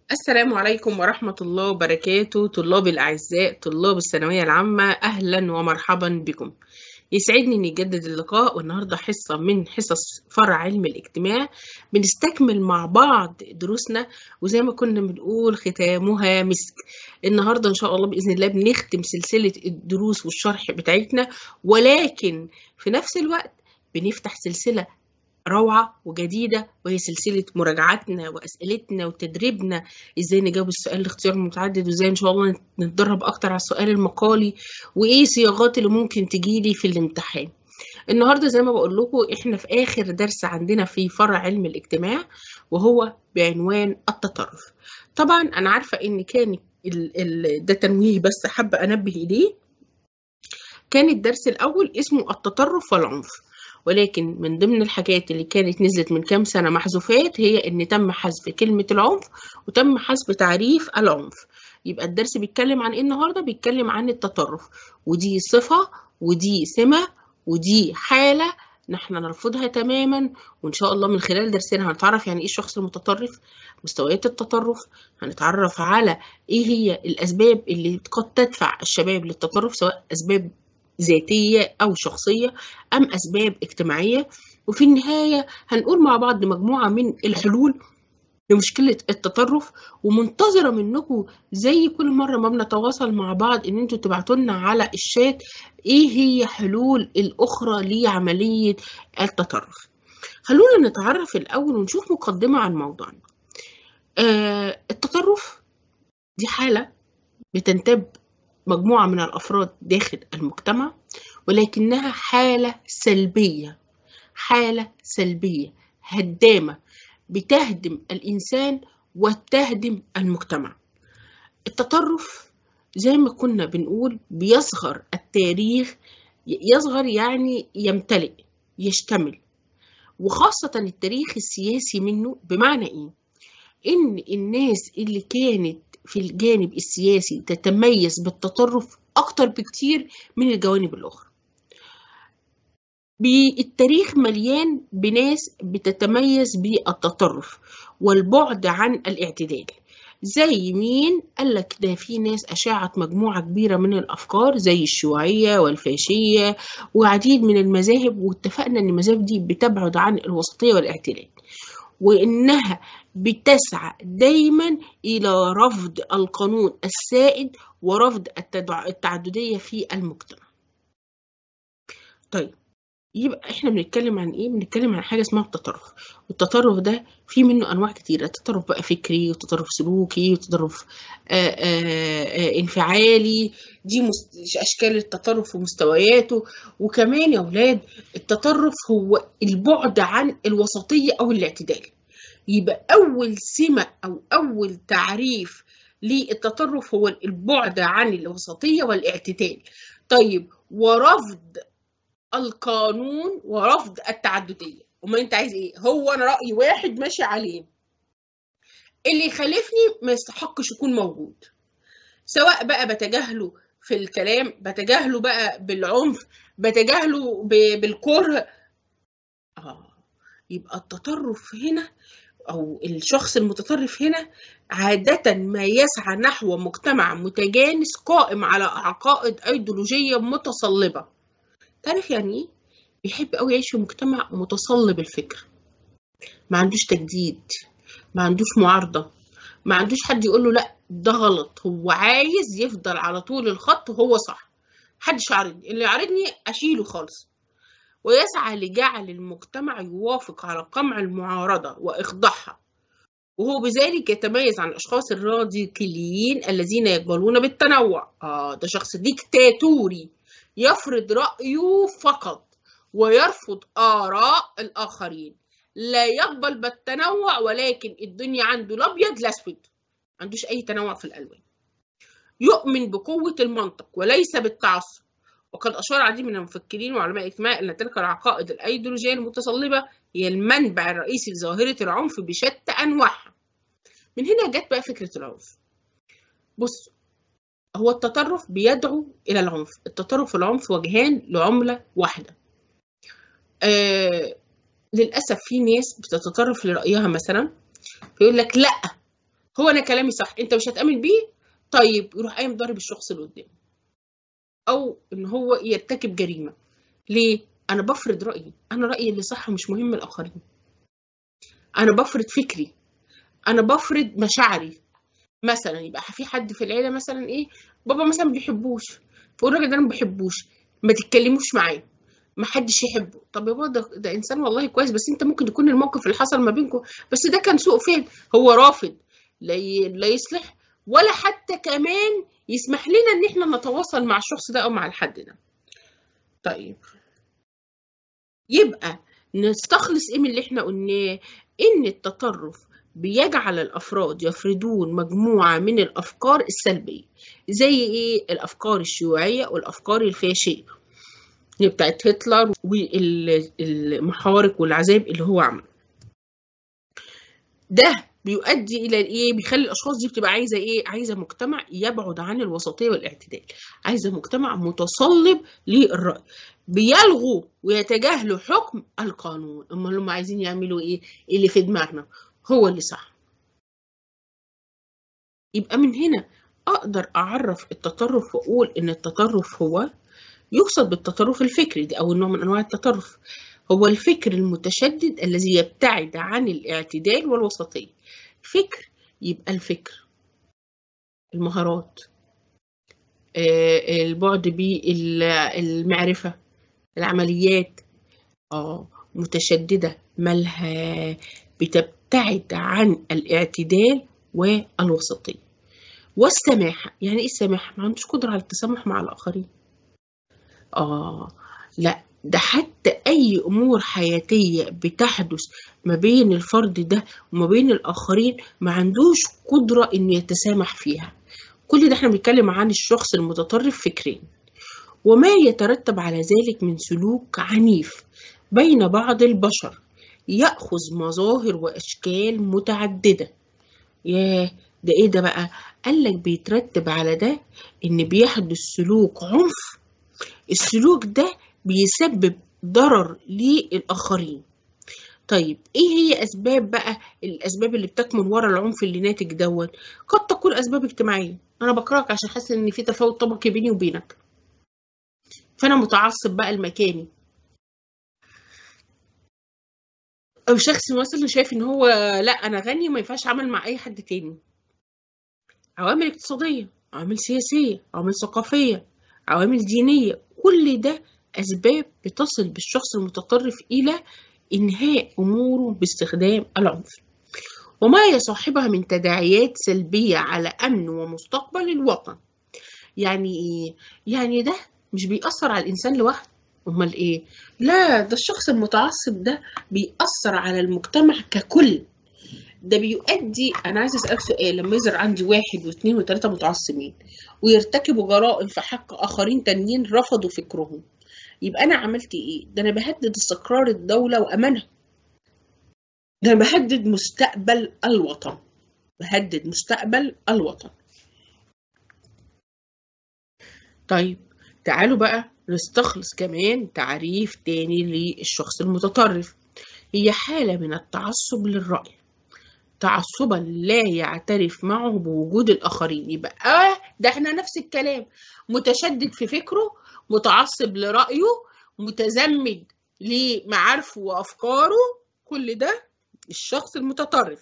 السلام عليكم ورحمة الله وبركاته طلاب الأعزاء طلاب الثانوية العامة أهلا ومرحبا بكم يسعدني أن يجدد اللقاء والنهاردة حصة من حصص فرع علم الاجتماع بنستكمل مع بعض دروسنا وزي ما كنا بنقول ختامها مسك النهاردة إن شاء الله بإذن الله بنختم سلسلة الدروس والشرح بتاعتنا ولكن في نفس الوقت بنفتح سلسلة روعة وجديدة وهي سلسلة مراجعاتنا وأسئلتنا وتدريبنا إزاي نجاوب السؤال الاختيار المتعدد وإزاي إن شاء الله نتدرب أكتر على السؤال المقالي وإيه صياغات اللي ممكن تجيلي في الامتحان النهاردة زي ما بقول لكم إحنا في آخر درس عندنا في فرع علم الاجتماع وهو بعنوان التطرف طبعا أنا عارفة إن كان ال ال ده تنويه بس حابة أنبه إليه كان الدرس الأول اسمه التطرف والعنف ولكن من ضمن الحاجات اللي كانت نزلت من كام سنة محذوفات هي إن تم حذف كلمة العنف وتم حذف تعريف العنف يبقى الدرس بيتكلم عن إيه النهاردة بيتكلم عن التطرف ودي صفة ودي سمة ودي حالة نحن نرفضها تماما وإن شاء الله من خلال درسنا هنتعرف يعني إيه الشخص المتطرف مستويات التطرف هنتعرف على إيه هي الأسباب اللي قد تدفع الشباب للتطرف سواء أسباب ذاتية أو شخصية أم أسباب اجتماعية وفي النهاية هنقول مع بعض مجموعة من الحلول لمشكلة التطرف ومنتظرة منكم زي كل مرة ما بنتواصل مع بعض إن انتوا تبعتوا لنا على الشات إيه هي حلول الأخرى لعملية التطرف خلونا نتعرف الأول ونشوف مقدمة عن موضوعنا آه التطرف دي حالة بتنتاب مجموعة من الأفراد داخل المجتمع ولكنها حالة سلبية حالة سلبية هدامة بتهدم الإنسان وتهدم المجتمع التطرف زي ما كنا بنقول بيصغر التاريخ يصغر يعني يمتلئ يشتمل وخاصة التاريخ السياسي منه بمعنى إيه؟ إن الناس اللي كانت في الجانب السياسي تتميز بالتطرف أكتر بكتير من الجوانب الأخرى بالتاريخ مليان بناس بتتميز بالتطرف والبعد عن الاعتدال زي مين قال لك ده في ناس أشاعت مجموعة كبيرة من الأفكار زي الشيوعية والفاشية وعديد من المذاهب واتفقنا أن المذاهب دي بتبعد عن الوسطية والاعتدال وإنها بتسعى دايما إلى رفض القانون السائد ورفض التعددية في المجتمع طيب يبقى احنا بنتكلم عن ايه بنتكلم عن حاجه اسمها التطرف والتطرف ده في منه انواع كتيره تطرف بقى فكري وتطرف سلوكي وتطرف آآ آآ انفعالي دي اشكال التطرف ومستوياته وكمان يا اولاد التطرف هو البعد عن الوسطيه او الاعتدال يبقى اول سمه او اول تعريف للتطرف هو البعد عن الوسطيه والاعتدال طيب ورفض القانون ورفض التعددية وما انت عايز ايه هو انا رأي واحد ماشي عليه اللي يخالفني ما يستحقش يكون موجود سواء بقى بتجاهله في الكلام بتجاهله بقى بالعنف بتجاهله بالكره اه يبقى التطرف هنا او الشخص المتطرف هنا عادة ما يسعى نحو مجتمع متجانس قائم على عقائد ايديولوجية متصلبة تعرف يعني ايه بيحب قوي يعيش في مجتمع متصلب الفكر ما عندوش تجديد ما عندوش معارضه ما عندوش حد يقول له لا ده غلط هو عايز يفضل على طول الخط وهو صح محدش يعارضني اللي يعارضني اشيله خالص ويسعى لجعل المجتمع يوافق على قمع المعارضه واخضاعها وهو بذلك يتميز عن الاشخاص الراديكاليين الذين يقبلون بالتنوع اه ده شخص ديكتاتوري يفرض رأيه فقط ويرفض آراء الآخرين لا يقبل بالتنوع ولكن الدنيا عنده الأبيض الأسود ما عندوش أي تنوع في الألوان يؤمن بقوة المنطق وليس بالتعصب وقد أشار عديد من المفكرين وعلماء الاجتماع أن تلك العقائد الأيديولوجية المتصلبة هي المنبع الرئيسي لظاهرة العنف بشتى أنواعها من هنا جت بقى فكرة العنف بص هو التطرف بيدعو إلى العنف التطرف والعنف وجهان لعملة واحدة آه للأسف في ناس بتتطرف لرأيها مثلا فيقول لك لأ هو انا كلامي صح انت مش هتامن بيه طيب يروح قايم ضارب الشخص اللي قدامه او ان هو يرتكب جريمه ليه انا بفرض رايي انا رايي اللي صح مش مهم الاخرين انا بفرض فكري انا بفرض مشاعري مثلا يبقى في حد في العيله مثلا ايه بابا مثلا ما بيحبوش فاقول الراجل ده انا ما بحبوش ما تتكلموش معاه ما حدش يحبه طب يا بابا ده, ده انسان والله كويس بس انت ممكن يكون الموقف اللي حصل ما بينكم بس ده كان سوء فهم هو رافض لا لا يصلح ولا حتى كمان يسمح لنا ان احنا نتواصل مع الشخص ده او مع الحد ده طيب يبقى نستخلص ايه من اللي احنا قلناه ان التطرف بيجعل الافراد يفرضون مجموعه من الافكار السلبيه زي ايه الافكار الشيوعيه والافكار الفاشيه اللي بتاعت هتلر والمحارق والعذاب اللي هو عمله ده بيؤدي الى الايه بيخلي الاشخاص دي بتبقى عايزه ايه عايزه مجتمع يبعد عن الوسطيه والاعتدال عايزه مجتمع متصلب للراي بيلغوا ويتجاهلوا حكم القانون امال هم عايزين يعملوا ايه اللي في دماغنا هو اللي صح يبقى من هنا اقدر اعرف التطرف واقول ان التطرف هو يقصد بالتطرف الفكري دي اول نوع من انواع التطرف هو الفكر المتشدد الذي يبتعد عن الاعتدال والوسطيه فكر يبقى الفكر المهارات البعد بالمعرفه العمليات اه متشدده مالها بتبتعد عن الاعتدال والوسطيه والسماحه يعني ايه السماحه ما عندوش قدره على التسامح مع الاخرين اه لا ده حتى اي امور حياتيه بتحدث ما بين الفرد ده وما بين الاخرين ما عندوش قدره انه يتسامح فيها كل ده احنا بنتكلم عن الشخص المتطرف فكريا وما يترتب على ذلك من سلوك عنيف بين بعض البشر ياخذ مظاهر واشكال متعدده ياه ده ايه ده بقى قال لك بيترتب على ده ان بيحدث سلوك عنف السلوك ده بيسبب ضرر للآخرين طيب ايه هي اسباب بقى الاسباب اللي بتكمن ورا العنف اللي ناتج دون قد تكون اسباب اجتماعيه انا بكرهك عشان حاسس ان في تفاوت طبقي بيني وبينك فانا متعصب بقى المكاني او شخص مثلا شايف ان هو لا انا غني وما ينفعش اعمل مع اي حد تاني عوامل اقتصاديه عوامل سياسيه عوامل ثقافيه عوامل دينيه كل ده أسباب بتصل بالشخص المتطرف إلى إنهاء أموره باستخدام العنف وما يصاحبها من تداعيات سلبية على أمن ومستقبل الوطن يعني إيه؟ يعني ده مش بيأثر على الإنسان لوحده أمال إيه؟ لا ده الشخص المتعصب ده بيأثر على المجتمع ككل ده بيؤدي أنا عايز أسألك سؤال لما يظهر عندي واحد واثنين وثلاثة متعصبين ويرتكبوا جرائم في حق آخرين تانيين رفضوا فكرهم يبقى انا عملت ايه ده انا بهدد استقرار الدوله وامانها ده انا بهدد مستقبل الوطن بهدد مستقبل الوطن طيب تعالوا بقى نستخلص كمان تعريف تاني للشخص المتطرف هي حالة من التعصب للرأي تعصبا لا يعترف معه بوجود الآخرين يبقى آه ده احنا نفس الكلام متشدد في فكره متعصب لرأيه متزمد لمعارفه وأفكاره كل ده الشخص المتطرف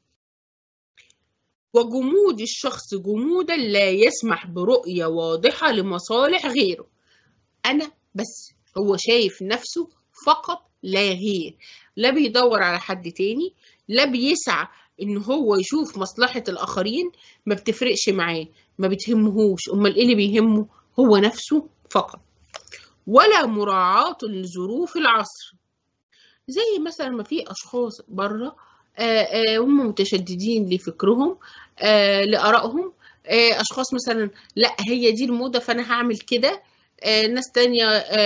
وجمود الشخص جمودا لا يسمح برؤية واضحة لمصالح غيره أنا بس هو شايف نفسه فقط لا غير لا بيدور على حد تاني لا بيسعى ان هو يشوف مصلحة الآخرين ما بتفرقش معاه ما بتهمهوش أمال إيه اللي بيهمه هو نفسه فقط ولا مراعاة لظروف العصر زي مثلا ما في أشخاص بره هم متشددين لفكرهم لآرائهم أشخاص مثلا لا هي دي الموضة فأنا هعمل كده ناس تانية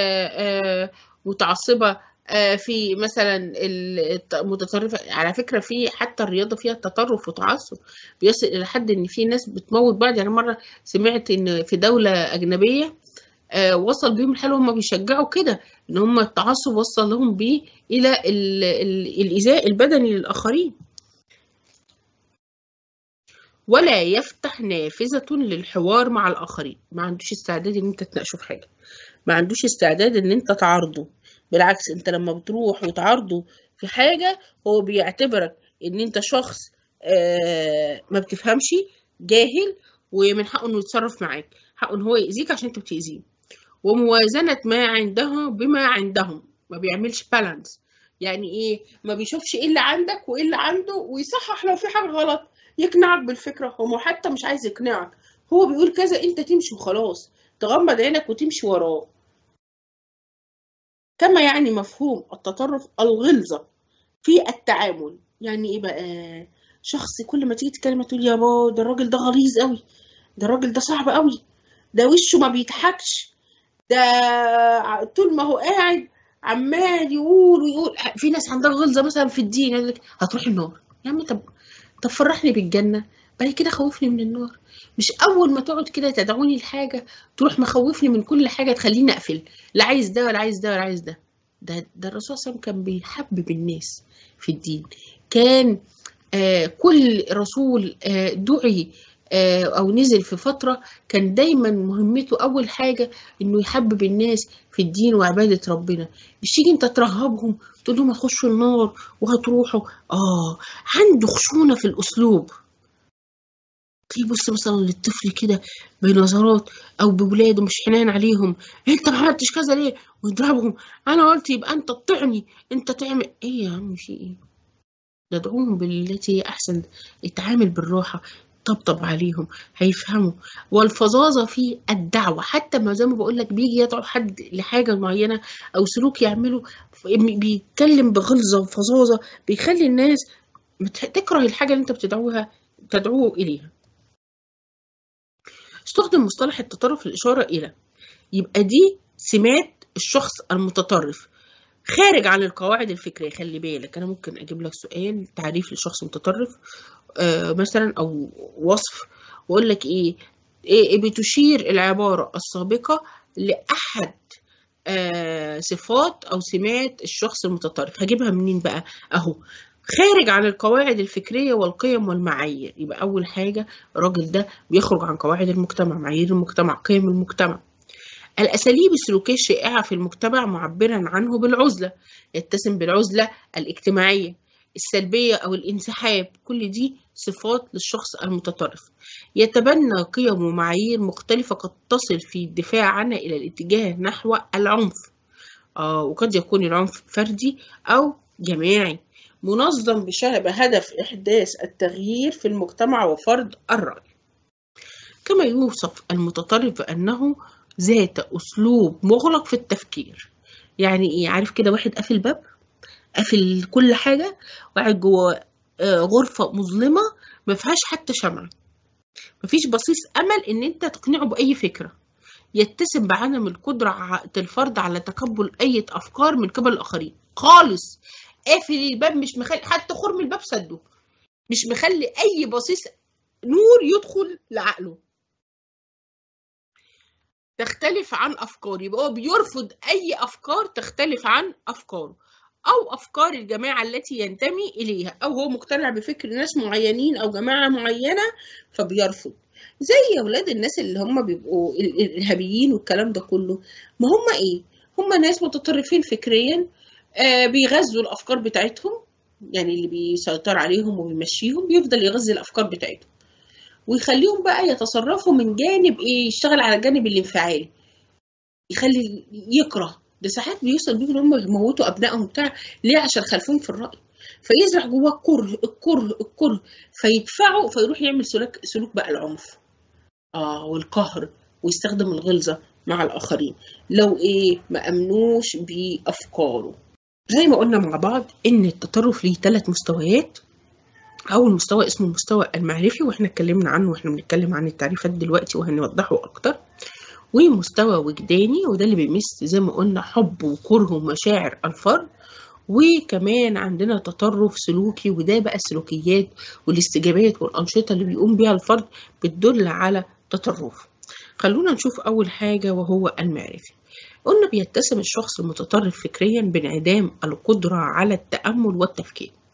متعصبة في مثلا المتطرفة على فكرة في حتى الرياضة فيها تطرف وتعصب بيصل إلى حد إن في ناس بتموت بعض يعني مرة سمعت إن في دولة أجنبية آه وصل بيهم الحال هم بيشجعوا كده ان هم التعصب وصل لهم بيه الى ال ال الايذاء البدني للاخرين ولا يفتح نافذة للحوار مع الآخرين ما عندوش استعداد إن أنت تناقشه في حاجة ما عندوش استعداد إن أنت تعارضه بالعكس أنت لما بتروح وتعارضه في حاجة هو بيعتبرك إن أنت شخص آه ما بتفهمش جاهل ومن حقه إنه يتصرف معاك حقه إن هو يأذيك عشان أنت بتأذيه وموازنة ما عنده بما عندهم ما بيعملش بالانس يعني ايه ما بيشوفش ايه اللي عندك وايه اللي عنده ويصحح لو في حاجه غلط يقنعك بالفكره هو حتى مش عايز يقنعك هو بيقول كذا انت تمشي وخلاص تغمض عينك وتمشي وراه كما يعني مفهوم التطرف الغلظه في التعامل يعني ايه بقى شخص كل ما تيجي تتكلم تقول يا بابا ده الراجل ده غليظ قوي ده الراجل ده صعب قوي ده وشه ما بيضحكش ده طول ما هو قاعد عمال يقول ويقول في ناس عندها غلظه مثلا في الدين يقول لك هتروح النار يا عم طب طب فرحني بالجنه بعد كده خوفني من النار مش اول ما تقعد كده تدعوني لحاجه تروح مخوفني من كل حاجه تخليني اقفل لا عايز ده ولا عايز ده ولا عايز ده ده ده الرسول صلى الله عليه وسلم كان بيحبب الناس في الدين كان آه كل رسول آه دعي او نزل في فتره كان دايما مهمته اول حاجه انه يحبب الناس في الدين وعباده ربنا مش تيجي انت ترهبهم تقول لهم هتخشوا النار وهتروحوا اه عنده خشونه في الاسلوب تيجي بص مثلا للطفل كده بنظرات او بولاده مش حنان عليهم انت ما عملتش كذا ليه ويضربهم انا قلت يبقى انت تطعني انت تعمل ايه يا عم في ايه ندعوهم بالتي هي احسن اتعامل بالراحه طبطب عليهم هيفهموا والفظاظه في الدعوه حتى ما زي ما بقول لك بيجي يدعو حد لحاجه معينه او سلوك يعمله بيتكلم بغلظه وفظاظه بيخلي الناس تكره الحاجه اللي انت بتدعوها تدعوه اليها استخدم مصطلح التطرف للاشاره الى يبقى دي سمات الشخص المتطرف خارج عن القواعد الفكريه خلي بالك انا ممكن اجيب لك سؤال تعريف لشخص متطرف آه مثلا او وصف واقول لك ايه, إيه بتشير العباره السابقه لاحد آه صفات او سمات الشخص المتطرف هجيبها منين بقى اهو خارج عن القواعد الفكريه والقيم والمعايير يبقى اول حاجه الراجل ده بيخرج عن قواعد المجتمع معايير المجتمع قيم المجتمع الأساليب السلوكية الشائعة في المجتمع معبرا عنه بالعزلة يتسم بالعزلة الاجتماعية السلبية أو الانسحاب كل دي صفات للشخص المتطرف يتبنى قيم ومعايير مختلفة قد تصل في الدفاع عنها إلى الاتجاه نحو العنف آه وقد يكون العنف فردي أو جماعي منظم بهدف إحداث التغيير في المجتمع وفرض الرأي كما يوصف المتطرف بأنه ذات أسلوب مغلق في التفكير يعني إيه عارف كده واحد قافل باب قافل كل حاجة وقاعد جوه غرفة مظلمة ما فيهاش حتى شمعة مفيش بصيص أمل إن أنت تقنعه بأي فكرة يتسم بعدم القدرة الفرد على تقبل أي أفكار من قبل الآخرين خالص قافل الباب مش مخلي حتى خرم الباب سده مش مخلي أي بصيص نور يدخل لعقله تختلف عن أفكار يبقى هو بيرفض أي أفكار تختلف عن أفكاره أو أفكار الجماعة التي ينتمي إليها أو هو مقتنع بفكر ناس معينين أو جماعة معينة فبيرفض زي أولاد الناس اللي هم بيبقوا الإرهابيين والكلام ده كله ما هم إيه؟ هم ناس متطرفين فكريا آه بيغذوا الأفكار بتاعتهم يعني اللي بيسيطر عليهم وبيمشيهم بيفضل يغذي الأفكار بتاعتهم ويخليهم بقى يتصرفوا من جانب ايه يشتغل على الجانب الانفعالي يخلي يكره ده ساعات بيوصل بيهم ان هم يموتوا ابنائهم بتاع ليه عشان خالفين في الراي فيزرع جواه الكره الكره الكره فيدفعه فيروح يعمل سلوك سلوك بقى العنف اه والقهر ويستخدم الغلظه مع الاخرين لو ايه ما امنوش بافكاره زي ما قلنا مع بعض ان التطرف ليه ثلاث مستويات أول مستوى اسمه المستوى المعرفي واحنا اتكلمنا عنه واحنا بنتكلم عن التعريفات دلوقتي وهنوضحه أكتر ومستوى وجداني وده اللي بيمس زي ما قلنا حب وكره ومشاعر الفرد وكمان عندنا تطرف سلوكي وده بقى السلوكيات والاستجابات والأنشطة اللي بيقوم بيها الفرد بتدل على تطرف خلونا نشوف أول حاجة وهو المعرفي قلنا بيتسم الشخص المتطرف فكريا بانعدام القدرة على التأمل والتفكير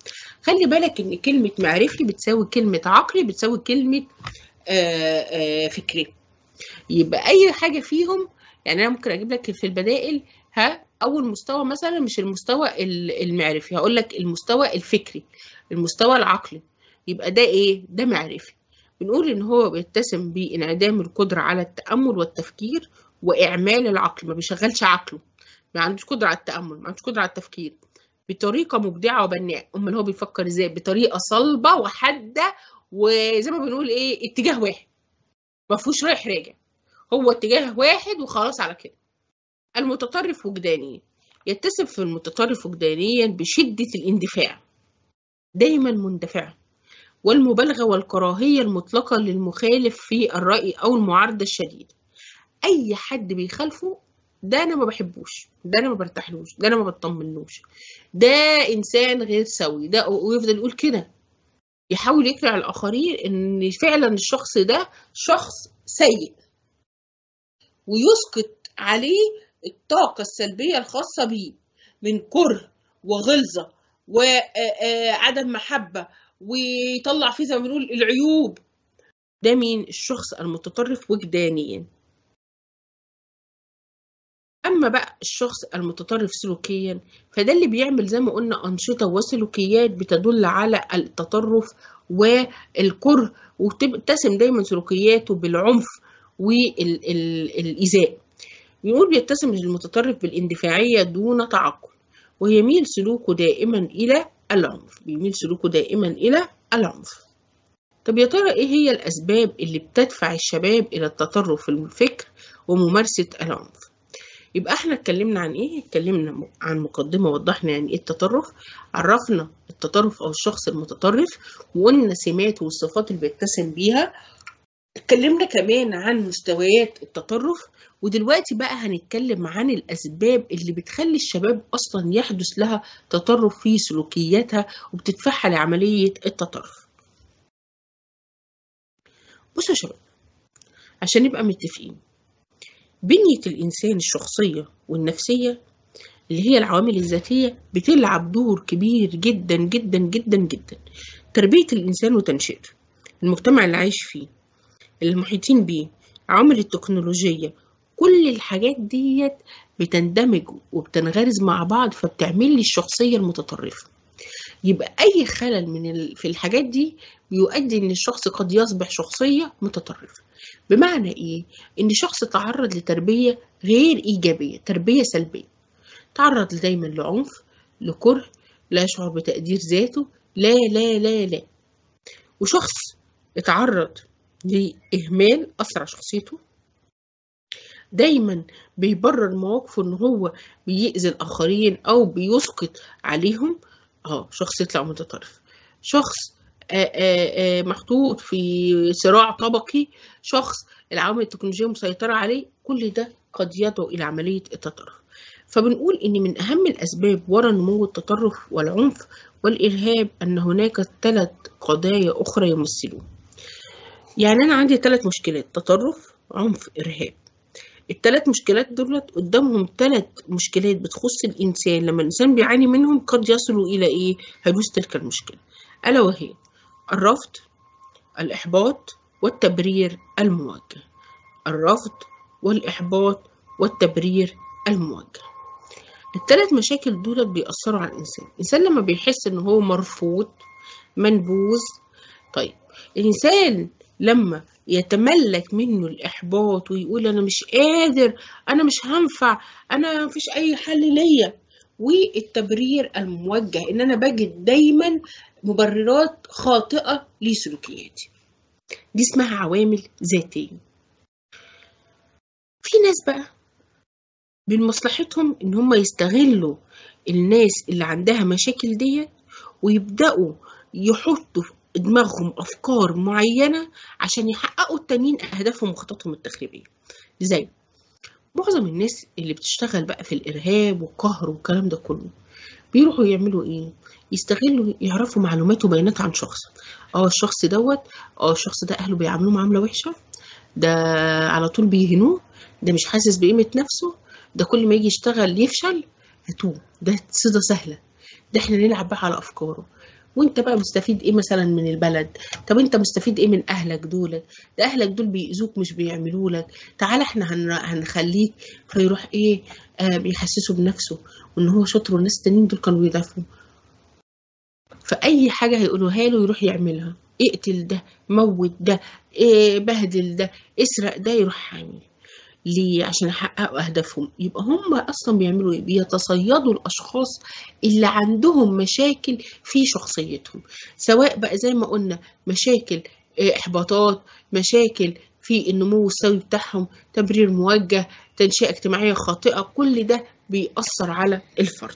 خلي بالك ان كلمة معرفي بتساوي كلمة عقلي بتساوي كلمة آه، آه، فكري يبقى اي حاجة فيهم يعني انا ممكن اجيب لك في البدائل ها اول مستوى مثلا مش المستوى ال- المعرفي هقول لك المستوى الفكري المستوى العقلي يبقى ده ايه ده معرفي بنقول ان هو بيتسم بانعدام القدرة على التأمل والتفكير واعمال العقل ما بيشغلش عقله ما عندوش قدرة على التأمل ما عندوش قدرة على التفكير بطريقة مبدعة وبناءة امال هو بيفكر ازاي بطريقة صلبة وحادة وزي ما بنقول ايه اتجاه واحد ما فيهوش رايح راجع هو اتجاه واحد وخلاص على كده المتطرف وجدانيا يتسم في المتطرف وجدانيا بشدة الاندفاع دايما مندفع والمبالغة والكراهية المطلقة للمخالف في الرأي أو المعارضة الشديدة أي حد بيخالفه ده أنا ما بحبوش ده أنا ما برتاحلوش ده أنا ما بطمنوش ده إنسان غير سوي ده ويفضل يقول كده يحاول يقنع الآخرين إن فعلا الشخص ده شخص سيء ويسقط عليه الطاقة السلبية الخاصة بيه من كره وغلظة وعدم محبة ويطلع فيه زي ما بنقول العيوب ده مين الشخص المتطرف وجدانيا أما بقى الشخص المتطرف سلوكيا فده اللي بيعمل زي ما قلنا أنشطة وسلوكيات بتدل على التطرف والكره وتتسم دايما سلوكياته بالعنف والإيذاء بنقول بيتسم المتطرف بالاندفاعية دون تعقل ويميل سلوكه دائما إلى العنف بيميل سلوكه دائما إلى العنف طب يا ترى إيه هي الأسباب اللي بتدفع الشباب إلى التطرف في الفكر وممارسة العنف يبقى احنا اتكلمنا عن ايه اتكلمنا عن مقدمه وضحنا يعني ايه التطرف عرفنا التطرف او الشخص المتطرف وقلنا سماته والصفات اللي بيتسم بيها اتكلمنا كمان عن مستويات التطرف ودلوقتي بقى هنتكلم عن الأسباب اللي بتخلي الشباب أصلا يحدث لها تطرف في سلوكياتها وبتدفعها لعملية التطرف بصوا يا شباب عشان نبقى متفقين بنية الإنسان الشخصية والنفسية اللي هي العوامل الذاتية بتلعب دور كبير جدا جدا جدا جدا تربية الإنسان وتنشئته المجتمع اللي عايش فيه المحيطين بيه عوامل التكنولوجية كل الحاجات ديت بتندمج وبتنغرز مع بعض فبتعمل لي الشخصية المتطرفة يبقى أي خلل من ال... في الحاجات دي بيؤدي إن الشخص قد يصبح شخصية متطرفة بمعنى إيه؟ إن شخص تعرض لتربية غير إيجابية تربية سلبية تعرض دايما لعنف لكره لا يشعر بتقدير ذاته لا لا لا لا وشخص اتعرض لإهمال أثر على شخصيته دايما بيبرر مواقفه ان هو بيأذي الاخرين او بيسقط عليهم اه شخص يطلع متطرف شخص آآ آآ محطوط في صراع طبقي شخص العوامل التكنولوجية مسيطرة عليه كل ده قد يدعو إلى عملية التطرف فبنقول إن من أهم الأسباب وراء نمو التطرف والعنف والإرهاب أن هناك ثلاث قضايا أخرى يمثلون يعني أنا عندي ثلاث مشكلات تطرف عنف إرهاب الثلاث مشكلات دولت قدامهم ثلاث مشكلات بتخص الإنسان لما الإنسان بيعاني منهم قد يصلوا إلى إيه حدوث تلك المشكلة ألا وهي الرفض الإحباط والتبرير الموجه الرفض والإحباط والتبرير الموجه الثلاث مشاكل دولت بيأثروا على الإنسان الإنسان لما بيحس إن هو مرفوض منبوذ طيب الإنسان لما يتملك منه الإحباط ويقول أنا مش قادر أنا مش هنفع أنا مفيش أي حل ليا والتبرير الموجه إن أنا بجد دايما مبررات خاطئة لسلوكياتي دي اسمها عوامل ذاتية في ناس بقى من مصلحتهم إن هم يستغلوا الناس اللي عندها مشاكل ديت ويبدأوا يحطوا في دماغهم أفكار معينة عشان يحققوا التانيين أهدافهم وخططهم التخريبية زي معظم الناس اللي بتشتغل بقى في الإرهاب والقهر والكلام ده كله بيروحوا يعملوا إيه؟ يستغلوا يعرفوا معلومات وبيانات عن شخص اه الشخص دوت اه الشخص ده أهله بيعاملوه معاملة وحشة ده على طول بيهنوه ده مش حاسس بقيمة نفسه ده كل ما يجي يشتغل يفشل هاتوه ده صيدة سهلة ده احنا نلعب بقى على أفكاره وانت بقى مستفيد ايه مثلا من البلد طب انت مستفيد ايه من اهلك دول ده اهلك دول بيأذوك مش بيعملوا لك تعالى احنا هن... هنخليك فيروح ايه آه بيحسسه بنفسه وان هو شاطر والناس التانيين دول كانوا بيدافعوا فاي حاجه هيقولوها له يروح يعملها اقتل ده موت ده إيه بهدل ده اسرق ده يروح عامل ليه عشان يحققوا اهدافهم يبقى هم اصلا بيعملوا ايه بيتصيدوا الاشخاص اللي عندهم مشاكل في شخصيتهم سواء بقى زي ما قلنا مشاكل احباطات مشاكل في النمو السوي بتاعهم تبرير موجه تنشئه اجتماعيه خاطئه كل ده بيأثر على الفرد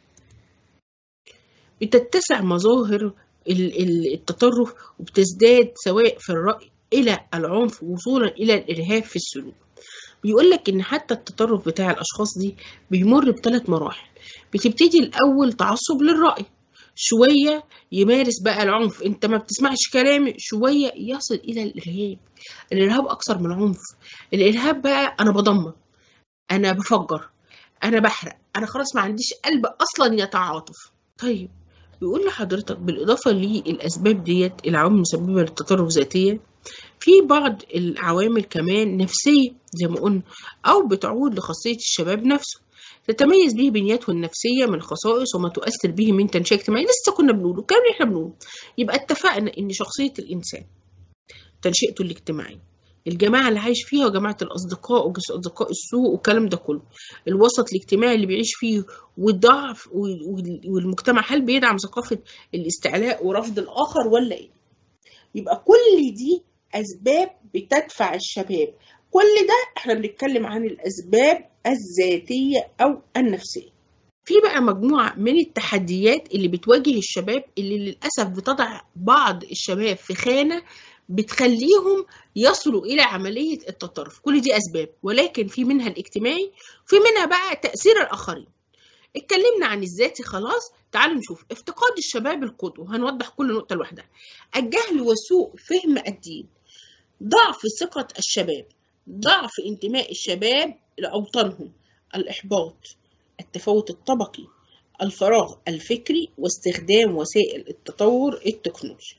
بتتسع مظاهر التطرف وبتزداد سواء في الرأي إلى العنف وصولا إلى الإرهاب في السلوك بيقول لك إن حتى التطرف بتاع الأشخاص دي بيمر بثلاث مراحل بتبتدي الأول تعصب للرأي شوية يمارس بقى العنف انت ما بتسمعش كلامي شوية يصل إلى الإرهاب الإرهاب أكثر من العنف الإرهاب بقى أنا بدمر أنا بفجر أنا بحرق أنا خلاص ما عنديش قلب أصلا يتعاطف طيب بيقول لحضرتك بالإضافة للأسباب ديت العوامل المسببة للتطرف ذاتيا في بعض العوامل كمان نفسية زي ما قلنا أو بتعود لخاصية الشباب نفسه تتميز به بنيته النفسية من خصائص وما تؤثر به من تنشئة اجتماعية لسه كنا بنقوله الكلام اللي احنا بنقوله يبقى اتفقنا إن شخصية الإنسان تنشئته الاجتماعية الجماعة اللي عايش فيها وجماعة الأصدقاء وأصدقاء السوء والكلام ده كله الوسط الاجتماعي اللي بيعيش فيه والضعف والمجتمع هل بيدعم ثقافة الاستعلاء ورفض الآخر ولا إيه؟ يبقى كل دي أسباب بتدفع الشباب كل ده احنا بنتكلم عن الأسباب الذاتية أو النفسية في بقى مجموعة من التحديات اللي بتواجه الشباب اللي للأسف بتضع بعض الشباب في خانة بتخليهم يصلوا إلى عملية التطرف كل دي أسباب ولكن في منها الاجتماعي وفي منها بقى تأثير الآخرين اتكلمنا عن الذاتي خلاص تعالوا نشوف افتقاد الشباب القدوة هنوضح كل نقطة لوحدها الجهل وسوء فهم الدين ضعف ثقة الشباب ضعف انتماء الشباب لأوطانهم الإحباط التفاوت الطبقي الفراغ الفكري واستخدام وسائل التطور التكنولوجي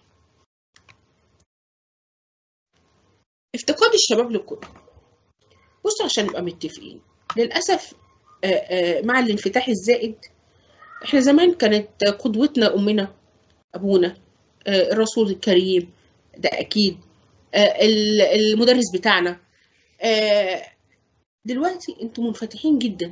افتقاد الشباب للقدوة بصوا عشان نبقى متفقين للأسف مع الانفتاح الزائد احنا زمان كانت قدوتنا أمنا أبونا الرسول الكريم ده أكيد المدرس بتاعنا دلوقتي انتوا منفتحين جدا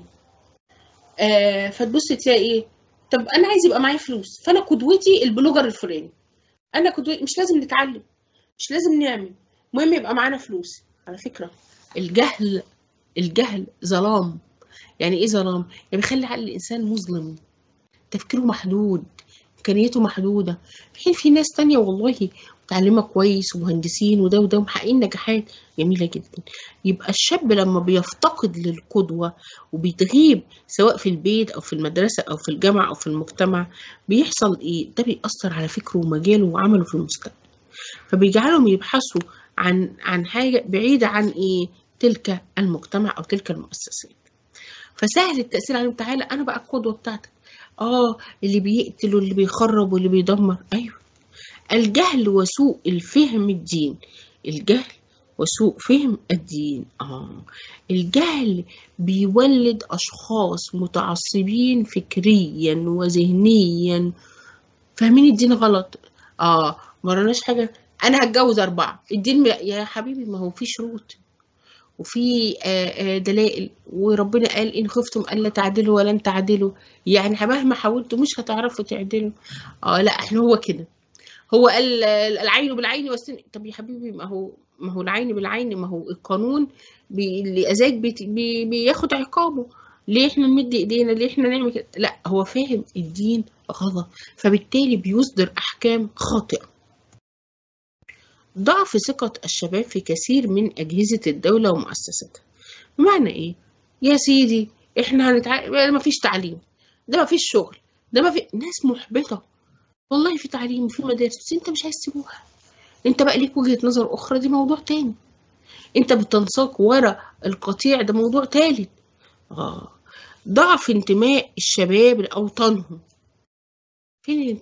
فتبص تلاقي ايه طب انا عايز يبقى معايا فلوس فانا قدوتي البلوجر الفلاني انا قدوتي مش لازم نتعلم مش لازم نعمل المهم يبقى معانا فلوس على فكره الجهل الجهل ظلام يعني ايه ظلام يعني بيخلي عقل الانسان مظلم تفكيره محدود امكانياته محدوده في حين في ناس تانية والله متعلمه كويس ومهندسين وده وده ومحققين نجاحات جميله جدا يبقى الشاب لما بيفتقد للقدوه وبيتغيب سواء في البيت او في المدرسه او في الجامعه او في المجتمع بيحصل ايه ده بيأثر على فكره ومجاله وعمله في المستقبل فبيجعلهم يبحثوا عن عن حاجه بعيده عن ايه تلك المجتمع او تلك المؤسسات فسهل التأثير عليهم تعالى انا بقى القدوه بتاعتك اه اللي بيقتل واللي بيخرب واللي بيدمر ايوه الجهل وسوء الفهم الدين الجهل وسوء فهم الدين آه. الجهل بيولد أشخاص متعصبين فكريا وذهنيا فاهمين الدين غلط آه مرناش حاجة أنا هتجوز أربعة الدين يا حبيبي ما هو في شروط وفي دلائل وربنا قال إن خفتم ألا تعدلوا ولن تعدلوا يعني مهما حاولتوا مش هتعرفوا تعدلوا آه لا احنا هو كده هو قال العين بالعين والسن طب يا حبيبي ما هو ما هو العين بالعين ما هو القانون بي... اللي اذاك بي... بي... بياخد عقابه ليه احنا نمد ايدينا ليه احنا نعمل كده لا هو فاهم الدين غلط فبالتالي بيصدر احكام خاطئه ضعف ثقة الشباب في كثير من أجهزة الدولة ومؤسساتها بمعنى إيه؟ يا سيدي إحنا هنتع... ما فيش تعليم ده ما فيش شغل ده ما في ناس محبطة والله في تعليم وفي مدارس بس انت مش عايز تسيبوها انت بقى ليك وجهة نظر اخرى دي موضوع تاني انت بتنساق ورا القطيع ده موضوع تالت اه ضعف انتماء الشباب لاوطانهم فين الانتماء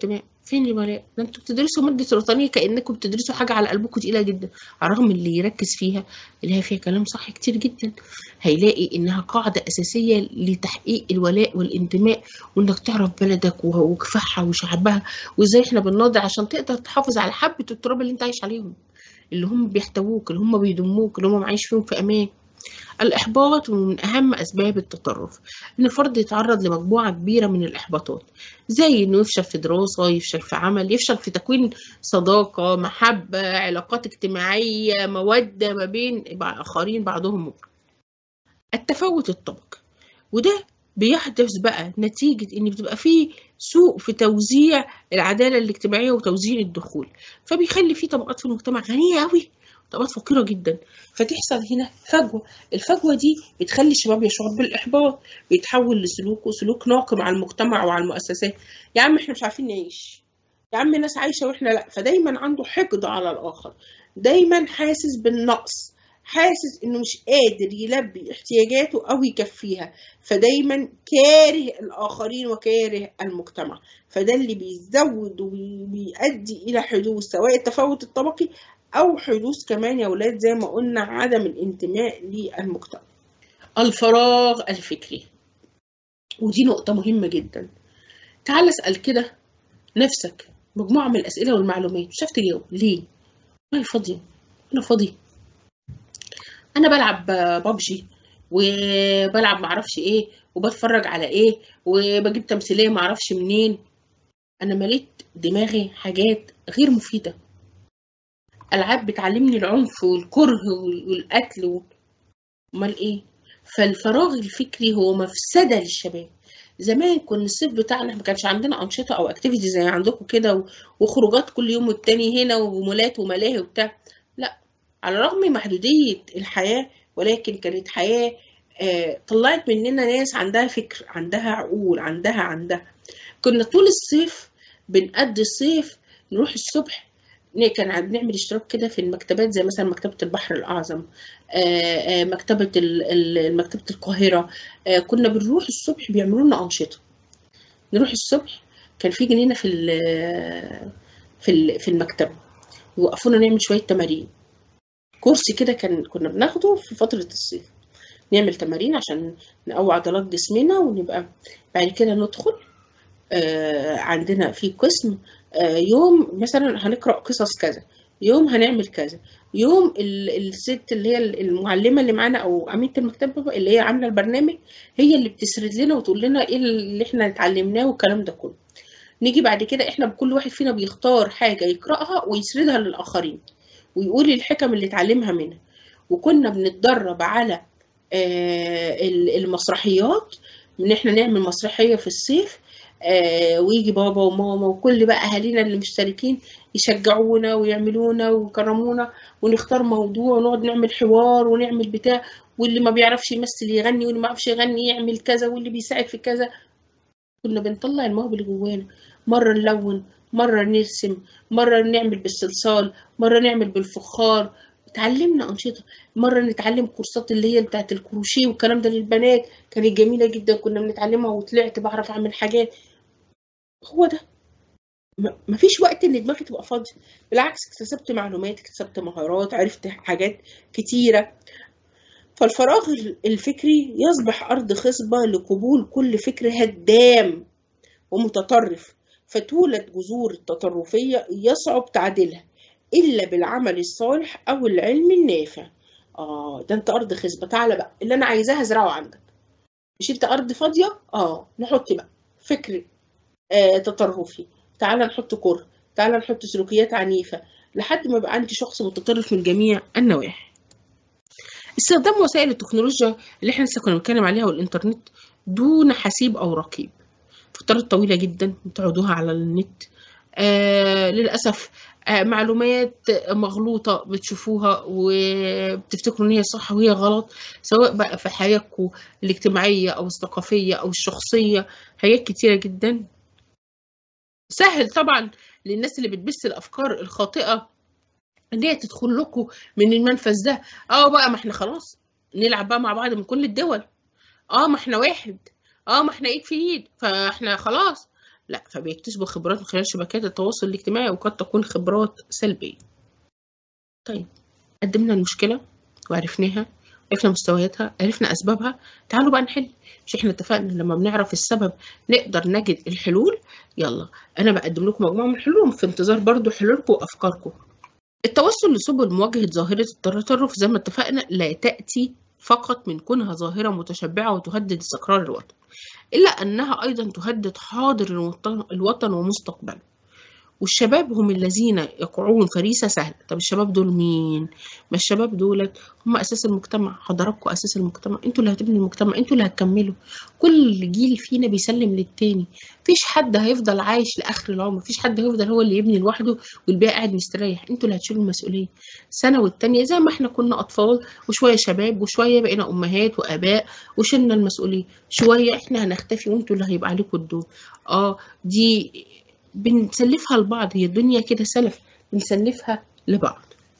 فين الولاء ده انتوا بتدرسوا ماده الوطنيه كانكم بتدرسوا حاجه على قلبكم تقيله جدا على الرغم اللي يركز فيها اللي هي فيها كلام صح كتير جدا هيلاقي انها قاعده اساسيه لتحقيق الولاء والانتماء وانك تعرف بلدك وكفاحها وشعبها وازاي احنا بنناضل عشان تقدر تحافظ على حبه التراب اللي انت عايش عليهم اللي هم بيحتووك اللي هم بيضموك اللي هم عايش فيهم في امان الإحباط من أهم أسباب التطرف إن الفرد يتعرض لمجموعة كبيرة من الإحباطات زي إنه يفشل في دراسة يفشل في عمل يفشل في تكوين صداقة محبة علاقات اجتماعية مودة ما بين آخرين بعضهم التفاوت الطبقي وده بيحدث بقى نتيجة إن بتبقى فيه سوء في توزيع العدالة الاجتماعية وتوزيع الدخول فبيخلي فيه طبقات في المجتمع غنية قوي طبقات فقيرة جدا فتحصل هنا فجوة الفجوة دي بتخلي الشباب يشعر بالإحباط بيتحول لسلوك وسلوك ناقم على المجتمع وعلى المؤسسات يا عم احنا مش عارفين نعيش يا عم ناس عايشة واحنا لا فدايما عنده حقد على الآخر دايما حاسس بالنقص حاسس انه مش قادر يلبي احتياجاته او يكفيها فدايما كاره الاخرين وكاره المجتمع فده اللي بيزود وبيؤدي الى حدوث سواء التفاوت الطبقي او حدوث كمان يا ولاد زي ما قلنا عدم الانتماء للمجتمع الفراغ الفكري ودي نقطة مهمة جدا تعال اسأل كده نفسك مجموعة من الأسئلة والمعلومات مش عارف تجاوب ليه؟ أنا فاضية أنا فاضي أنا بلعب بابجي وبلعب معرفش إيه وبتفرج على إيه وبجيب تمثيلية معرفش منين أنا مليت دماغي حاجات غير مفيدة العاب بتعلمني العنف والكره والقتل و... امال ايه فالفراغ الفكري هو مفسده للشباب زمان كنا الصيف بتاعنا ما كانش عندنا انشطه او اكتيفيتي زي عندكم كده وخروجات كل يوم والتاني هنا ومولات وملاهي وبتاع لا على رغم محدوديه الحياه ولكن كانت حياه آه طلعت مننا ناس عندها فكر عندها عقول عندها عندها كنا طول الصيف بنقضي الصيف نروح الصبح كان بنعمل اشتراك كده في المكتبات زي مثلا مكتبة البحر الأعظم مكتبة مكتبة القاهرة كنا بنروح الصبح بيعملوا لنا أنشطة نروح الصبح كان في جنينة في في في المكتبة يوقفونا نعمل شوية تمارين كورس كده كان كنا بناخده في فترة الصيف نعمل تمارين عشان نقوي عضلات جسمنا ونبقى بعد كده ندخل عندنا في قسم يوم مثلا هنقرا قصص كذا يوم هنعمل كذا يوم الست اللي هي المعلمه اللي معانا او امينه المكتبه اللي هي عامله البرنامج هي اللي بتسرد لنا وتقول لنا ايه اللي احنا اتعلمناه والكلام ده كله نيجي بعد كده احنا كل واحد فينا بيختار حاجه يقراها ويسردها للاخرين ويقول الحكم اللي اتعلمها منها وكنا بنتدرب على المسرحيات ان احنا نعمل مسرحيه في الصيف آه ويجي بابا وماما وكل بقى اهالينا اللي مشتركين يشجعونا ويعملونا ويكرمونا ونختار موضوع ونقعد نعمل حوار ونعمل بتاع واللي ما بيعرفش يمثل يغني واللي ما بيعرفش يغني يعمل كذا واللي بيساعد في كذا كنا بنطلع المواهب اللي جوانا مره نلون مره نرسم مره نعمل بالصلصال مره نعمل بالفخار اتعلمنا انشطه مره نتعلم كورسات اللي هي بتاعت الكروشيه والكلام ده للبنات كانت جميله جدا كنا بنتعلمها وطلعت بعرف اعمل حاجات هو ده مفيش وقت ان دماغي تبقى فاضيه بالعكس اكتسبت معلومات اكتسبت مهارات عرفت حاجات كتيره فالفراغ الفكري يصبح ارض خصبه لقبول كل فكر هدام ومتطرف فتولد جذور التطرفيه يصعب تعديلها الا بالعمل الصالح او العلم النافع اه ده انت ارض خصبه تعالى بقى اللي انا عايزاه هزرعه عندك مش انت ارض فاضيه اه نحط بقى فكر آه تطرفي تعالى نحط كره تعالى نحط سلوكيات عنيفه لحد ما يبقى عندي شخص متطرف من جميع النواحي استخدام وسائل التكنولوجيا اللي احنا لسه كنا بنتكلم عليها والانترنت دون حسيب او رقيب فترات طويله جدا بتقعدوها على النت آه للاسف آه معلومات مغلوطة بتشوفوها وبتفتكروا ان هي صح وهي غلط سواء بقى في حياتكم الاجتماعية او الثقافية او الشخصية حاجات كتيرة جدا سهل طبعا للناس اللي بتبث الافكار الخاطئة ان هي تدخل لكم من المنفذ ده اه بقى ما احنا خلاص نلعب بقى مع بعض من كل الدول اه ما احنا واحد اه ما احنا ايد في ايد فاحنا خلاص لا فبيكتسبوا خبرات من خلال شبكات التواصل الاجتماعي وقد تكون خبرات سلبية طيب قدمنا المشكلة وعرفناها عرفنا مستوياتها عرفنا أسبابها تعالوا بقى نحل مش احنا اتفقنا لما بنعرف السبب نقدر نجد الحلول يلا أنا بقدم لكم مجموعة من الحلول في انتظار برضو حلولكم وأفكاركم التوسل لسبل مواجهة ظاهرة التطرف زي ما اتفقنا لا تأتي فقط من كونها ظاهرة متشبعة وتهدد استقرار الوطن إلا أنها أيضا تهدد حاضر الوطن, الوطن ومستقبله والشباب هم الذين يقعون فريسة سهلة طب الشباب دول مين؟ ما الشباب دول هم أساس المجتمع حضراتكم أساس المجتمع انتوا اللي هتبنوا المجتمع انتوا اللي هتكملوا كل جيل فينا بيسلم للتاني مفيش حد هيفضل عايش لآخر العمر مفيش حد هيفضل هو اللي يبني لوحده والباقي قاعد مستريح انتوا اللي هتشيلوا المسؤولية سنة والتانية زي ما احنا كنا أطفال وشوية شباب وشوية بقينا أمهات وآباء وشلنا المسؤولية شوية احنا هنختفي وانتوا اللي هيبقى عليكم الدور اه دي بنسلفها لبعض هي الدنيا كده سلف بنسلفها لبعض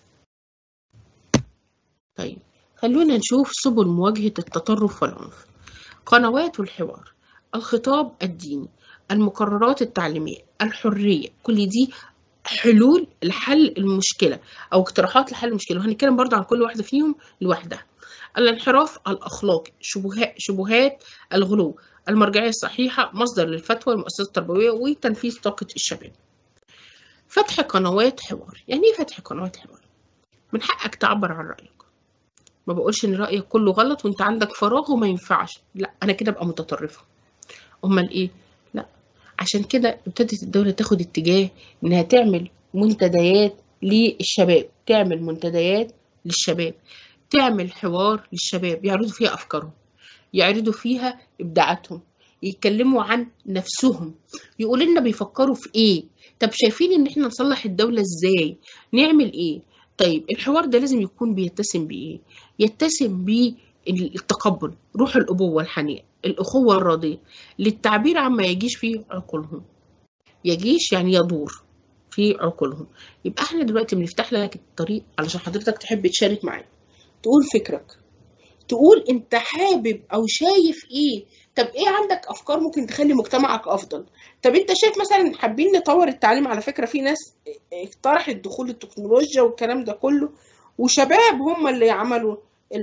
طيب خلونا نشوف سبل مواجهة التطرف والعنف قنوات الحوار الخطاب الديني المقررات التعليمية الحرية كل دي حلول لحل المشكلة أو اقتراحات لحل المشكلة وهنتكلم برضه عن كل واحدة فيهم لوحدها الانحراف الأخلاقي شبهات, شبهات الغلو المرجعية الصحيحة مصدر للفتوى المؤسسات التربوية وتنفيذ طاقة الشباب فتح قنوات حوار يعني ايه فتح قنوات حوار من حقك تعبر عن رأيك ما بقولش ان رأيك كله غلط وانت عندك فراغ وما ينفعش لا انا كده ابقى متطرفة امال ايه لا عشان كده ابتدت الدولة تاخد اتجاه انها تعمل منتديات للشباب تعمل منتديات للشباب تعمل حوار للشباب يعرضوا فيها افكارهم يعرضوا فيها ابداعاتهم يتكلموا عن نفسهم يقولوا لنا بيفكروا في ايه طب شايفين ان احنا نصلح الدولة ازاي نعمل ايه طيب الحوار ده لازم يكون بيتسم بايه يتسم بالتقبل روح الابوة الحنية الاخوة الراضية للتعبير عما يجيش في عقولهم يجيش يعني يدور في عقولهم يبقى احنا دلوقتي بنفتح لك الطريق علشان حضرتك تحب تشارك معانا تقول فكرك تقول انت حابب او شايف ايه طب ايه عندك افكار ممكن تخلي مجتمعك افضل طب انت شايف مثلا حابين نطور التعليم على فكره في ناس اقترحت دخول التكنولوجيا والكلام ده كله وشباب هم اللي عملوا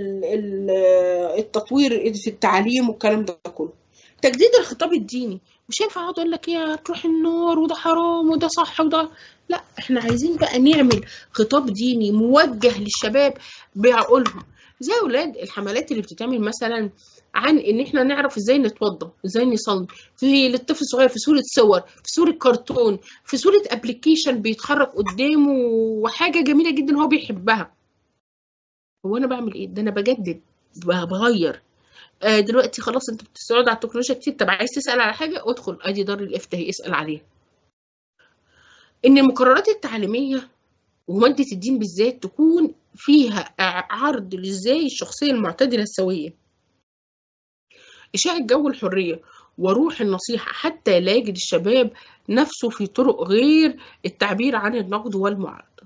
التطوير في التعليم والكلام ده كله تجديد الخطاب الديني مش ينفع اقعد اقول لك ايه تروح النار وده حرام وده صح وده لا احنا عايزين بقى نعمل خطاب ديني موجه للشباب بعقولهم زي اولاد الحملات اللي بتتعمل مثلا عن ان احنا نعرف ازاي نتوضى ازاي نصلي في للطفل الصغير في صوره صور في صوره كرتون في صوره ابلكيشن بيتحرك قدامه وحاجه جميله جدا هو بيحبها هو انا بعمل ايه ده انا بجدد بغير آه دلوقتي خلاص انت بتستعرض على التكنولوجيا كتير طب عايز تسال على حاجه ادخل ادي دار الافتاء اسال عليها ان المقررات التعليميه وماده الدين بالذات تكون فيها عرض لازاي الشخصيه المعتدله السويه إشاعة جو الحرية وروح النصيحة حتى لا يجد الشباب نفسه في طرق غير التعبير عن النقد والمعارضة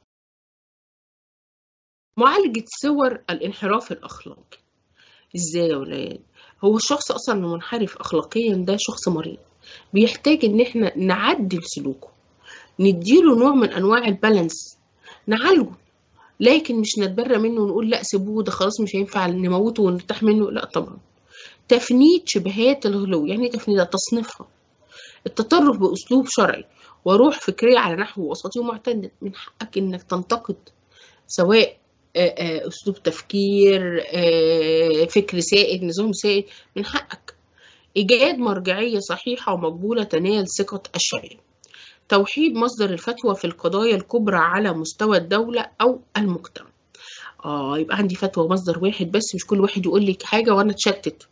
معالجة صور الانحراف الأخلاقي إزاي يا ولاد؟ هو الشخص أصلا المنحرف أخلاقيا ده شخص مريض بيحتاج إن إحنا نعدل سلوكه نديله نوع من أنواع البالانس نعالجه لكن مش نتبرى منه ونقول لا سيبوه ده خلاص مش هينفع نموته ونرتاح منه لا طبعا تفنيد شبهات الغلو يعني تفنيد تصنيفها التطرف بأسلوب شرعي وروح فكرية على نحو وسطي ومعتدل من حقك إنك تنتقد سواء أسلوب تفكير فكر سائد نظام سائد من حقك إيجاد مرجعية صحيحة ومقبولة تنال ثقة الشباب توحيد مصدر الفتوى في القضايا الكبرى على مستوى الدولة أو المجتمع آه يبقى عندي فتوى مصدر واحد بس مش كل واحد يقول لك حاجة وأنا اتشتت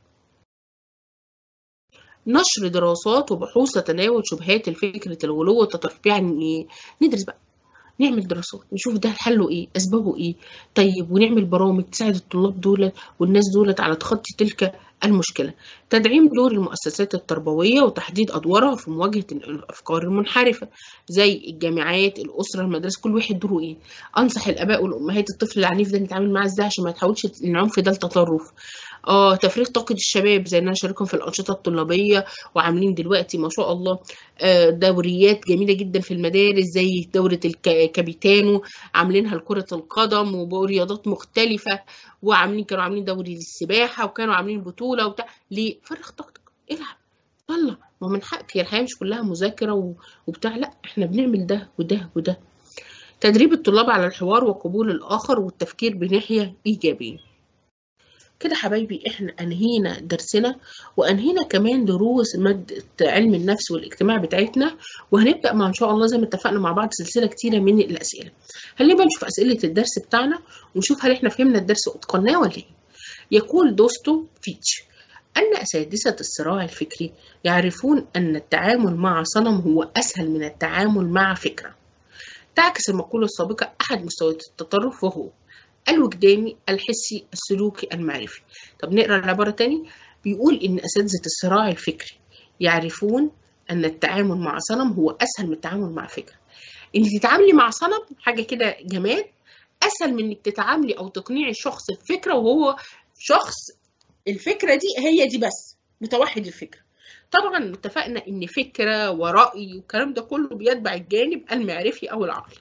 نشر دراسات وبحوث تتناول شبهات الفكرة الغلو والتطرف يعني ندرس بقى نعمل دراسات نشوف ده حله ايه اسبابه ايه طيب ونعمل برامج تساعد الطلاب دول والناس دولت على تخطي تلك المشكلة تدعيم دور المؤسسات التربوية وتحديد أدوارها في مواجهة الأفكار المنحرفة زي الجامعات الأسرة المدرسة كل واحد دوره إيه أنصح الآباء والأمهات الطفل العنيف ده نتعامل معاه إزاي عشان ما يتحولش العنف ده لتطرف اه تفريغ طاقة الشباب زي اننا شاركهم في الأنشطة الطلابية وعاملين دلوقتي ما شاء الله آه، دوريات جميلة جدا في المدارس زي دورة الكابيتانو عاملينها لكرة القدم ورياضات مختلفة وعاملين كانوا عاملين دوري للسباحة وكانوا عاملين بطولة وبتاع ليه فرغ طاقتك العب طلع ما من حقك هي الحياة مش كلها مذاكرة و- وبتاع لا احنا بنعمل ده وده وده تدريب الطلاب على الحوار وقبول الآخر والتفكير بناحية إيجابية كده حبايبي احنا انهينا درسنا وانهينا كمان دروس مادة علم النفس والاجتماع بتاعتنا وهنبدأ مع ان شاء الله زي ما اتفقنا مع بعض سلسلة كتيرة من الأسئلة خلينا بقى نشوف أسئلة الدرس بتاعنا ونشوف هل احنا فهمنا الدرس واتقناه ولا ايه يقول دوستو فيتش أن أساتذة الصراع الفكري يعرفون أن التعامل مع صنم هو أسهل من التعامل مع فكرة تعكس المقولة السابقة أحد مستويات التطرف وهو الوجداني الحسي السلوكي المعرفي طب نقرا العبارة تاني بيقول إن أساتذة الصراع الفكري يعرفون أن التعامل مع صنم هو أسهل من التعامل مع فكرة إنك تتعاملي مع صنم حاجة كده جماد أسهل من إنك تتعاملي أو تقنعي شخص بفكرة وهو شخص الفكرة دي هي دي بس متوحد الفكرة طبعا اتفقنا ان فكرة ورأي والكلام ده كله بيتبع الجانب المعرفي او العقلي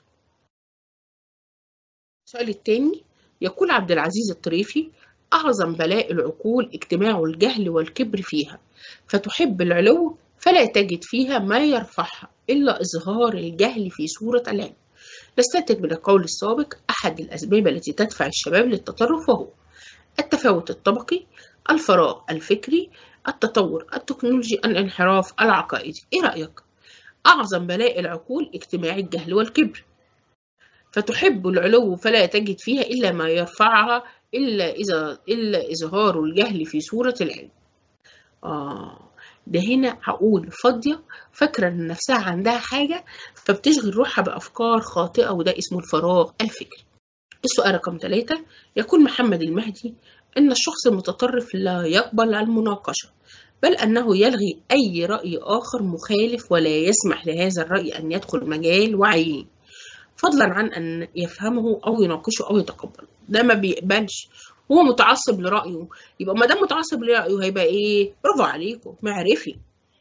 السؤال التاني يقول عبد العزيز الطريفي أعظم بلاء العقول اجتماع الجهل والكبر فيها فتحب العلو فلا تجد فيها ما يرفعها إلا إظهار الجهل في صورة العلم نستنتج من القول السابق أحد الأسباب التي تدفع الشباب للتطرف وهو التفاوت الطبقي الفراغ الفكري التطور التكنولوجي الانحراف العقائدي ايه رأيك؟ أعظم بلاء العقول اجتماع الجهل والكبر فتحب العلو فلا تجد فيها إلا ما يرفعها إلا إذا إلا إظهار الجهل في صورة العلم آه ده هنا عقول فاضية فاكرة إن نفسها عندها حاجة فبتشغل روحها بأفكار خاطئة وده اسمه الفراغ الفكري السؤال رقم ثلاثة يقول محمد المهدي أن الشخص المتطرف لا يقبل المناقشة بل أنه يلغي أي رأي آخر مخالف ولا يسمح لهذا الرأي أن يدخل مجال وعيه فضلا عن أن يفهمه أو يناقشه أو يتقبله ده ما بيقبلش هو متعصب لرأيه يبقى ما دام متعصب لرأيه هيبقى إيه برافو عليكم معرفي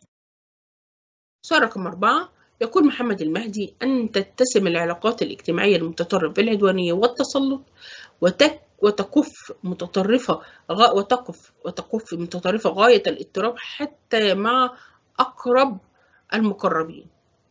سؤال رقم أربعة يقول محمد المهدي أن تتسم العلاقات الاجتماعية المتطرف بالعدوانية والتسلط وتك وتكف متطرفة غا وتقف وتكف متطرفة غاية الاضطراب حتى مع أقرب المقربين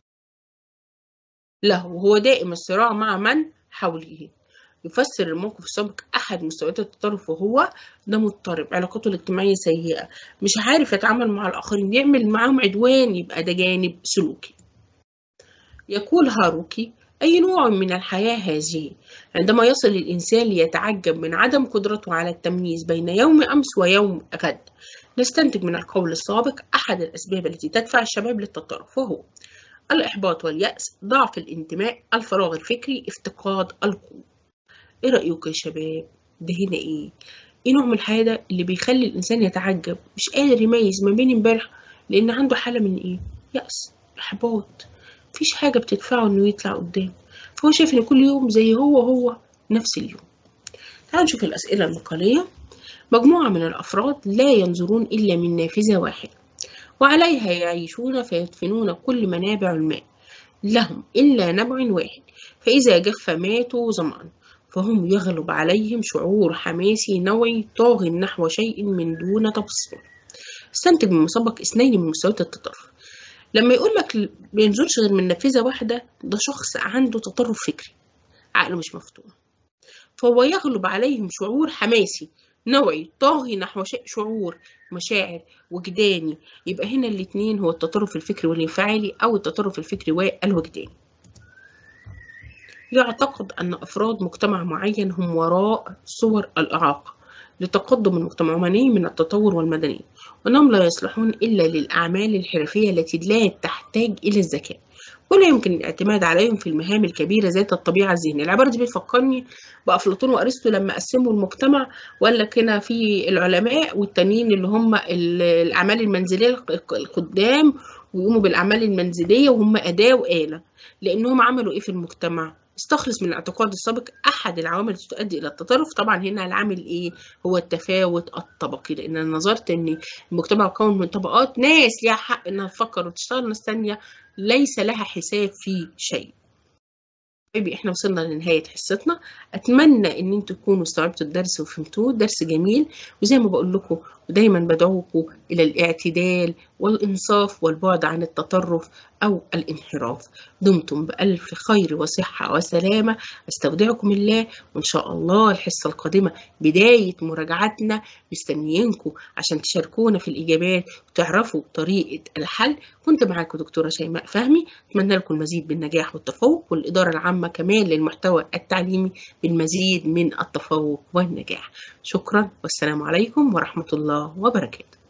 له وهو دائم الصراع مع من حوله يفسر الموقف السابق أحد مستويات التطرف وهو ده مضطرب علاقاته الاجتماعية سيئة مش عارف يتعامل مع الآخرين يعمل معاهم عدوان يبقى ده جانب سلوكي يقول هاروكي أي نوع من الحياة هذه عندما يصل الإنسان ليتعجب من عدم قدرته على التمييز بين يوم أمس ويوم غد نستنتج من القول السابق أحد الأسباب التي تدفع الشباب للتطرف وهو الإحباط واليأس ضعف الانتماء الفراغ الفكري افتقاد القوة إيه رأيك يا شباب ده هنا إيه إيه نوع من الحياة ده اللي بيخلي الإنسان يتعجب مش قادر يميز ما بين امبارح لأن عنده حالة من إيه يأس إحباط مفيش حاجة بتدفعه إنه يطلع قدام فهو شايف إن كل يوم زي هو هو نفس اليوم تعالوا نشوف الأسئلة المقالية مجموعة من الأفراد لا ينظرون إلا من نافذة واحدة وعليها يعيشون فيدفنون كل منابع الماء لهم إلا نبع واحد فإذا جف ماتوا ظمأ فهم يغلب عليهم شعور حماسي نوعي طاغ نحو شيء من دون تبصر استنتج من مسبق اثنين من مستويات التطرف لما يقول لك بينظرش غير من نافذة واحدة ده شخص عنده تطرف فكري عقله مش مفتوح فهو يغلب عليهم شعور حماسي نوعي طاغي نحو شيء شعور مشاعر وجداني يبقى هنا الاتنين هو التطرف الفكري والانفعالي أو التطرف الفكري والوجداني يعتقد أن أفراد مجتمع معين هم وراء صور الإعاقة لتقدم المجتمع العماني من التطور والمدني وأنهم لا يصلحون إلا للأعمال الحرفية التي لا تحتاج إلى الذكاء ولا يمكن الاعتماد عليهم في المهام الكبيرة ذات الطبيعة الذهنية العبارة دي بتفكرني بأفلاطون وأرسطو لما قسموا المجتمع وقال لك هنا في العلماء والتانيين اللي هم الأعمال المنزلية القدام ويقوموا بالأعمال المنزلية وهم أداة وآلة لأنهم عملوا إيه في المجتمع؟ استخلص من الاعتقاد السابق أحد العوامل التي تؤدي إلى التطرف طبعا هنا العامل إيه هو التفاوت الطبقي لأن أنا نظرت إن المجتمع مكون من طبقات ناس ليها حق إنها تفكر وتشتغل ناس تانية ليس لها حساب في شيء حبايبي احنا وصلنا لنهاية حصتنا اتمنى ان انتوا تكونوا استوعبتوا الدرس وفهمتوه درس جميل وزي ما بقول لكم ودايما بدعوكم الى الاعتدال والانصاف والبعد عن التطرف او الانحراف دمتم بالف خير وصحة وسلامة استودعكم الله وان شاء الله الحصة القادمة بداية مراجعتنا مستنيينكم عشان تشاركونا في الاجابات وتعرفوا طريقة الحل كنت معاكم دكتورة شيماء فهمي اتمنى لكم المزيد بالنجاح والتفوق والادارة العامة كمان للمحتوى التعليمي بالمزيد من التفوق والنجاح شكرا والسلام عليكم ورحمة الله وبركاته